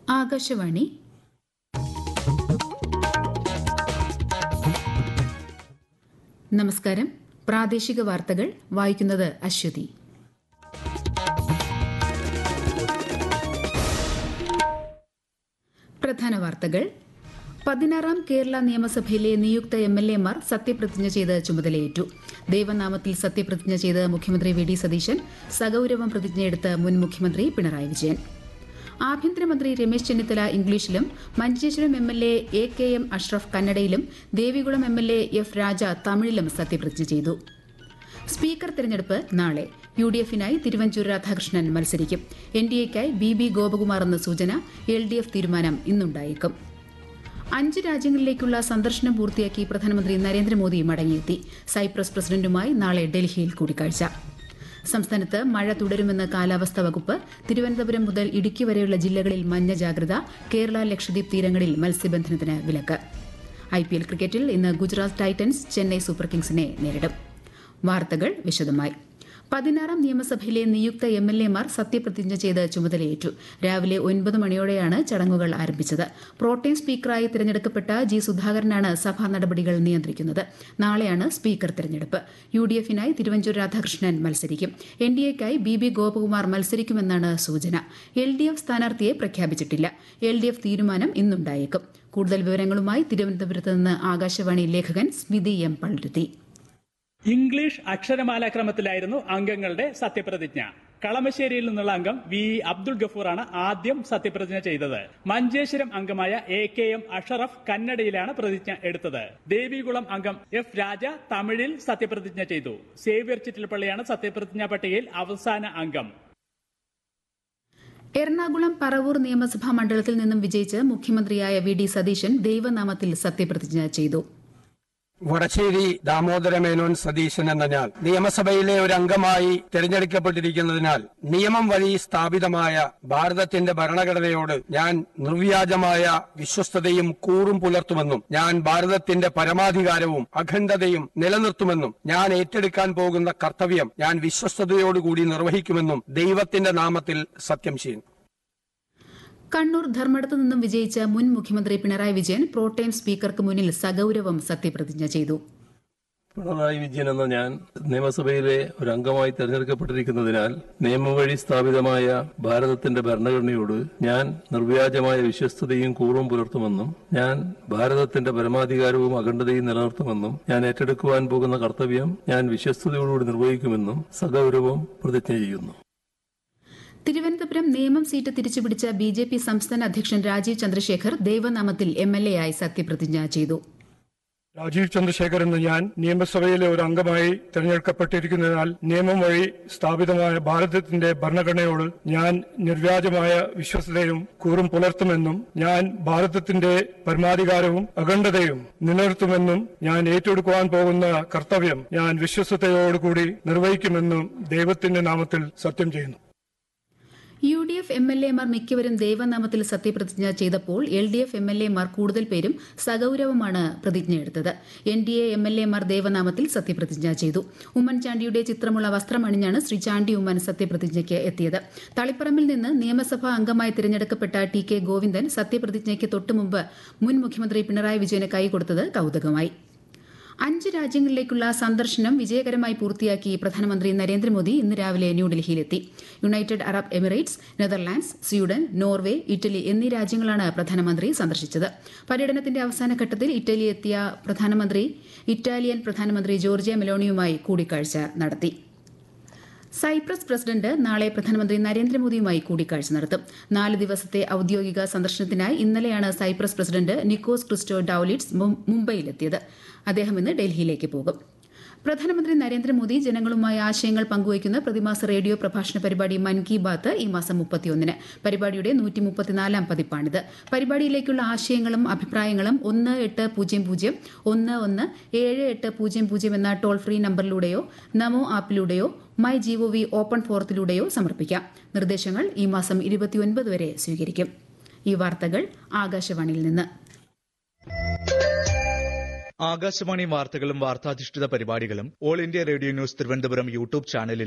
ആകാശവാണി നമസ്കാരം പ്രാദേശിക വാർത്തകൾ വായിക്കുന്നത് അശ്വതി പ്രധാന വാർത്തകൾ പതിനാറാം കേരള നിയമസഭയിലെ നിയുക്ത എം എൽ എമാർ സത്യപ്രതിജ്ഞ ചെയ്ത് ചുമതലയേറ്റു ദൈവനാമത്തിൽ സത്യപ്രതിജ്ഞ ചെയ്ത് മുഖ്യമന്ത്രി വി ഡി സതീശൻ സഗൌരവം പ്രതിജ്ഞയെടുത്ത് മുൻ മുഖ്യമന്ത്രി പിണറായി വിജയൻ ആഭ്യന്തരമന്ത്രി രമേശ് ചെന്നിത്തല ഇംഗ്ലീഷിലും Manjeshwaram M L A A K M Ashraf കന്നഡയിലും Devikulam M L A F Raja തമിഴിലും സത്യപ്രതിജ്ഞ ചെയ്തു സ്പീക്കർ തെരഞ്ഞെടുപ്പ് നാളെ യു ഡി എഫിനായി തിരുവഞ്ചൂർ രാധാകൃഷ്ണൻ മത്സരിക്കും എൻ ഡി എക്കായി ബി ബി ഗോപകുമാർ എന്ന സൂചന എൽ ഡി എഫ് തീരുമാനം ഇന്നുണ്ടായേക്കും അഞ്ച് രാജ്യങ്ങളിലേക്കുള്ള സന്ദർശനം പൂർത്തിയാക്കി പ്രധാനമന്ത്രി നരേന്ദ്രമോദി മടങ്ങിയെത്തി സൈപ്രസ് പ്രസിഡന്റുമായി നാളെ ഡൽഹിയിൽ കൂടിക്കാഴ്ച സംസ്ഥാനത്ത് മഴ തുടരുമെന്ന് കാലാവസ്ഥാ വകുപ്പ് തിരുവനന്തപുരം മുതൽ ഇടുക്കി വരെയുള്ള ജില്ലകളിൽ മഞ്ഞ ജാഗ്രത കേരള ലക്ഷദ്വീപ് തീരങ്ങളിൽ മത്സ്യബന്ധനത്തിന് വിലക്ക് ഐ പി എൽ ക്രിക്കറ്റിൽ ഇന്ന് ഗുജറാത്ത് ടൈറ്റൻസ് ചെന്നൈ സൂപ്പർ കിങ്സിനെ നേരിടും വാർത്തകൾ വിശദമായി പതിനാറാം നിയമസഭയിലെ നിയുക്ത എം എൽ എമാർ സത്യപ്രതിജ്ഞ ചെയ്ത് ചുമതലയേറ്റു രാവിലെ ഒൻപത് മണിയോടെയാണ് ചടങ്ങുകൾ ആരംഭിച്ചത് പ്രോട്ടേം സ്പീക്കറായി തിരഞ്ഞെടുക്കപ്പെട്ട ജി സുധാകരനാണ് സഭാ നടപടികൾ നിയന്ത്രിക്കുന്നത് നാളെയാണ് സ്പീക്കർ തിരഞ്ഞെടുപ്പ് യു ഡി എഫിനായി തിരുവഞ്ചൂർ രാധാകൃഷ്ണൻ മത്സരിക്കും എൻ ഡി എക്കായി ബി ബി ഗോപകുമാർ മത്സരിക്കുമെന്നാണ് സൂചന എൽ ഡി എഫ് സ്ഥാനാർത്ഥിയെ പ്രഖ്യാപിച്ചിട്ടില്ല എൽ ഡി എഫ് തീരുമാനം ഇന്നുണ്ടായേക്കും കൂടുതൽ വിവരങ്ങളുമായി തിരുവനന്തപുരത്ത് നിന്ന് ആകാശവാണി ലേഖകൻ സ്മിതി എം പള്ളുരുത്തി ഇംഗ്ലീഷ് അക്ഷരമാലാക്രമത്തിലായിരുന്നു അംഗങ്ങളുടെ സത്യപ്രതിജ്ഞ കളമശ്ശേരിയിൽ നിന്നുള്ള അംഗം വി ഇ അബ്ദുൾ ഗഫൂറാണ് ആദ്യം സത്യപ്രതിജ്ഞ ചെയ്തത് മഞ്ചേശ്വരം അംഗമായ എ കെ എം അഷറഫ് കന്നഡയിലാണ് പ്രതിജ്ഞ എടുത്തത് ദേവികുളം അംഗം എഫ് രാജ തമിഴിൽ സത്യപ്രതിജ്ഞ ചെയ്തു സേവ്യർ ചിറ്റിലപ്പള്ളിയാണ് സത്യപ്രതിജ്ഞാ പട്ടികയിൽ അവസാന അംഗം എറണാകുളം പറവൂർ നിയമസഭാ മണ്ഡലത്തിൽ നിന്നും വിജയിച്ച് മുഖ്യമന്ത്രിയായ വി ഡി സതീശൻ ദൈവനാമത്തിൽ സത്യപ്രതിജ്ഞ ചെയ്തു വടശ്ശേരി ദാമോദരമേനോൻ സതീശൻ എന്ന ഞാൻ നിയമസഭയിലെ ഒരു അംഗമായി തിരഞ്ഞെടുക്കപ്പെട്ടിരിക്കുന്നതിനാൽ നിയമം വഴി സ്ഥാപിതമായ ഭാരതത്തിന്റെ ഭരണഘടനയോട് ഞാൻ നിർവ്യാജമായ വിശ്വസ്തതയും കൂറും പുലർത്തുമെന്നും ഞാൻ ഭാരതത്തിന്റെ പരമാധികാരവും അഖണ്ഡതയും നിലനിർത്തുമെന്നും ഞാൻ ഏറ്റെടുക്കാൻ പോകുന്ന കർത്തവ്യം ഞാൻ വിശ്വസ്തയോടുകൂടി നിർവഹിക്കുമെന്നും ദൈവത്തിന്റെ നാമത്തിൽ സത്യം ചെയ്യുന്നു കണ്ണൂർ ധർമ്മടത്തു നിന്നും വിജയിച്ച മുൻ മുഖ്യമന്ത്രി പിണറായി വിജയൻ പ്രോട്ടേം സ്പീക്കർക്ക് മുന്നിൽ സഗൌരവം സത്യപ്രതിജ്ഞ ചെയ്തു പിണറായി വിജയൻ എന്ന ഞാൻ നിയമസഭയിലെ ഒരു അംഗമായി തെരഞ്ഞെടുക്കപ്പെട്ടിരിക്കുന്നതിനാൽ നിയമം വഴി സ്ഥാപിതമായ ഭാരതത്തിന്റെ ഭരണഘടനയോട് ഞാൻ നിർവ്യാജമായ വിശ്വസ്തതയും കൂറും പുലർത്തുമെന്നും ഞാൻ ഭാരതത്തിന്റെ പരമാധികാരവും അഖണ്ഡതയും നിലനിർത്തുമെന്നും ഞാൻ ഏറ്റെടുക്കുവാൻ പോകുന്ന കർത്തവ്യം ഞാൻ വിശ്വസ്തയോടുകൂടി നിർവഹിക്കുമെന്നും സഗൌരവം പ്രതിജ്ഞ ചെയ്യുന്നു തിരുവനന്തപുരം നിയമം സീറ്റ് തിരിച്ചുപിടിച്ച ബി ജെ പി സംസ്ഥാന അധ്യക്ഷൻ രാജീവ് ചന്ദ്രശേഖർ ദൈവനാമത്തിൽ എം എൽ എ ആയി സത്യപ്രതിജ്ഞ ചെയ്തു രാജീവ് ചന്ദ്രശേഖർ എന്ന ഞാൻ നിയമസഭയിലെ ഒരു അംഗമായി തെരഞ്ഞെടുക്കപ്പെട്ടിരിക്കുന്നതിനാൽ നിയമം വഴി സ്ഥാപിതമായ ഭാരതത്തിന്റെ ഭരണഘടനയോട് ഞാൻ നിർവ്യാജമായ വിശ്വസതയും കൂറും പുലർത്തുമെന്നും ഞാൻ ഭാരതത്തിന്റെ പരമാധികാരവും അഖണ്ഡതയും നിലനിർത്തുമെന്നും ഞാൻ ഏറ്റെടുക്കുവാൻ പോകുന്ന കർത്തവ്യം ഞാൻ വിശ്വസതയോടുകൂടി നിർവഹിക്കുമെന്നും ദൈവത്തിന്റെ നാമത്തിൽ സത്യം ചെയ്യുന്നു U D F M L എമാർ മിക്കവരും ദൈവനാമത്തിൽ സത്യപ്രതിജ്ഞ ചെയ്തപ്പോൾ L D F M L എമാർ കൂടുതൽ പേരും സഗൌരവമാണ് പ്രതിജ്ഞയെടുത്തത് N D A M L എമാർ ദൈവനാമത്തിൽ സത്യപ്രതിജ്ഞ ചെയ്തു ഉമ്മൻചാണ്ടിയുടെ ചിത്രമുള്ള വസ്ത്രമണിഞ്ഞാണ് ശ്രീ ചാണ്ടി ഉമ്മൻ സത്യപ്രതിജ്ഞയ്ക്ക് എത്തിയത് തളിപ്പറമ്പിൽ നിന്ന് നിയമസഭാ അംഗമായി തിരഞ്ഞെടുക്കപ്പെട്ട ടി കെ ഗോവിന്ദൻ സത്യപ്രതിജ്ഞയ്ക്ക് തൊട്ടുമുമ്പ് മുൻ മുഖ്യമന്ത്രി പിണറായി വിജയന് കൈകൊടുത്തത് കൌതുകമായി അഞ്ച് രാജ്യങ്ങളിലേക്കുള്ള സന്ദർശനം വിജയകരമായി പൂർത്തിയാക്കി പ്രധാനമന്ത്രി നരേന്ദ്രമോദി ഇന്ന് രാവിലെ ന്യൂഡൽഹിയിലെത്തി United Arab Emirates Netherlands Sweden Norway Italy എന്നീ രാജ്യങ്ങളാണ് പ്രധാനമന്ത്രി സന്ദർശിച്ചത് പര്യടനത്തിന്റെ അവസാന ഘട്ടത്തിൽ ഇറ്റലി എത്തിയ പ്രധാനമന്ത്രി ഇറ്റാലിയൻ പ്രധാനമന്ത്രി ജോർജിയ മെലോണിയുമായി കൂടിക്കാഴ്ച നടത്തി സൈപ്രസ് പ്രസിഡന്റ് നാളെ പ്രധാനമന്ത്രി നരേന്ദ്രമോദിയുമായി കൂടിക്കാഴ്ച നടത്തും നാല് ദിവസത്തെ ഔദ്യോഗിക സന്ദർശനത്തിനായി ഇന്നലെയാണ് Cyprus president Nicos Christodoulides മുംബൈയിലെത്തിയത് അദ്ദേഹം ഇന്ന് ഡൽഹിയിലേക്ക് പോകും പ്രധാനമന്ത്രി നരേന്ദ്രമോദി ജനങ്ങളുമായി ആശയങ്ങൾ പങ്കുവയ്ക്കുന്ന പ്രതിമാസ റേഡിയോ പ്രഭാഷണ പരിപാടി മൻ കി ബാത്ത് ഈ മാസം മുപ്പത്തിയൊന്നിന് പരിപാടിയുടെ നൂറ്റി മുപ്പത്തിനാലാം പതിപ്പാണിത് പരിപാടിയിലേക്കുള്ള ആശയങ്ങളും അഭിപ്രായങ്ങളും ഒന്ന് എട്ട് പൂജ്യം പൂജ്യം ഒന്ന് ഒന്ന് ഏഴ് എട്ട് പൂജ്യം പൂജ്യം എന്ന ടോൾ ഫ്രീ നമ്പറിലൂടെയോ നമോ ആപ്പിലൂടെയോ മൈ ജിഒവി ഓപ്പൺ ഫോറത്തിലൂടെയോ സമർപ്പിക്കാം നിർദ്ദേശങ്ങൾ ഈ മാസം ഇരുപത്തിയൊൻപത് വരെ സ്വീകരിക്കും ഈ വാർത്തകൾ ആകാശവാണിയിൽ നിന്ന് ആകാശവാണി വാർത്തകളും വാർത്താധിഷ്ഠിത പരിപാടികളും All India Radio news Thiruvananthapuram YouTube ചാനലിൽ